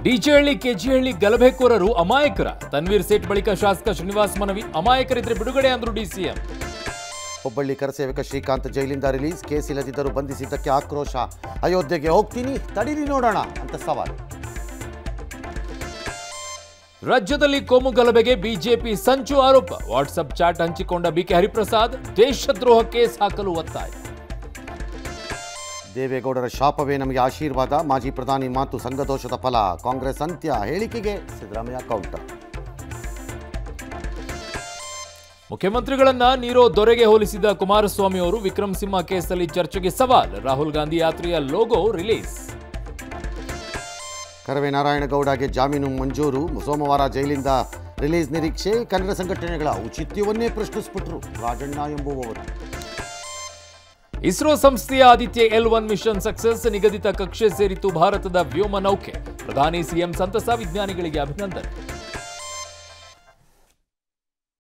ಡಿಜೆಹಳ್ಳಿ ಕೆಜಿಹಳ್ಳಿ ಗಲಭೆಕೋರರು ಅಮಾಯಕರ ತನ್ವೀರ್ ಸೇಠ್ ಬಳಿಕ ಶಾಸಕ ಶ್ರೀನಿವಾಸ್ ಮನವಿ ಅಮಾಯಕರಿದ್ರೆ ಬಿಡುಗಡೆ ಅಂದ್ರು ಡಿಸಿಎಂ ಹುಬ್ಬಳ್ಳಿ ಕರಸೇವಕ ಶ್ರೀಕಾಂತ್ ಜೈಲಿಂದ ರಿಲೀಸ್ ಕೇಸ್ ಇಲ್ಲದಿದ್ದರೂ ಬಂಧಿಸಿದ್ದಕ್ಕೆ ಆಕ್ರೋಶ ಅಯೋಧ್ಯೆಗೆ ಹೋಗ್ತೀನಿ ತಡೀರಿ ನೋಡೋಣ ಅಂತ ಸವಾಲು ರಾಜ್ಯದಲ್ಲಿ ಕೋಮು ಗಲಭೆಗೆ ಬಿಜೆಪಿ ಸಂಚು ಆರೋಪ ವಾಟ್ಸಪ್ ಚಾಟ್ ಹಂಚಿಕೊಂಡ ಬಿಕೆ ಹರಿಪ್ರಸಾದ್ ದೇಶದ್ರೋಹ ಕೇಸ್ ಹಾಕಲು ಒತ್ತಾಯ ದೇವೇಗೌಡರ ಶಾಪವೇ ನಮಗೆ ಆಶೀರ್ವಾದ ಮಾಜಿ ಪ್ರಧಾನಿ ಮಾತು ಸಂಘದೋಷದ ಫಲ ಕಾಂಗ್ರೆಸ್ ಅಂತ್ಯ ಹೇಳಿಕೆಗೆ ಸಿದ್ದರಾಮಯ್ಯ ಕೌಂಟರ್ ಮುಖ್ಯಮಂತ್ರಿಗಳನ್ನ ನೀರೋ ದೊರೆಗೆ ಹೋಲಿಸಿದ ಕುಮಾರಸ್ವಾಮಿ ಅವರು ವಿಕ್ರಮ್ ಸಿಂಹ ಕೇಸಲ್ಲಿ ಚರ್ಚೆಗೆ ಸವಾಲ್ ರಾಹುಲ್ ಗಾಂಧಿ ಯಾತ್ರೆಯ ಲೋಗೋ ರಿಲೀಸ್ ಕರವೇ ನಾರಾಯಣಗೌಡಗೆ ಜಾಮೀನು ಮಂಜೂರು ಸೋಮವಾರ ಜೈಲಿಂದ ರಿಲೀಸ್ ನಿರೀಕ್ಷೆ ಕನ್ನಡ ಸಂಘಟನೆಗಳ ಔಚಿತ್ಯವನ್ನೇ ಪ್ರಶ್ನಿಸ್ಬಿಟ್ರು ರಾಜಣ್ಣ ಎಂಬುವವರು ಇಸ್ರೋ ಸಂಸ್ಥೆಯ Aditya L one mission success ನಿಗದಿತ ಕಕ್ಷೆ ಸೇರಿತು ಭಾರತದ ವ್ಯೋಮ ನೌಕೆ ಪ್ರಧಾನಿ ಸಿಎಂ ಸಂತಸ ವಿಜ್ಞಾನಿಗಳಿಗೆ ಅಭಿನಂದನೆ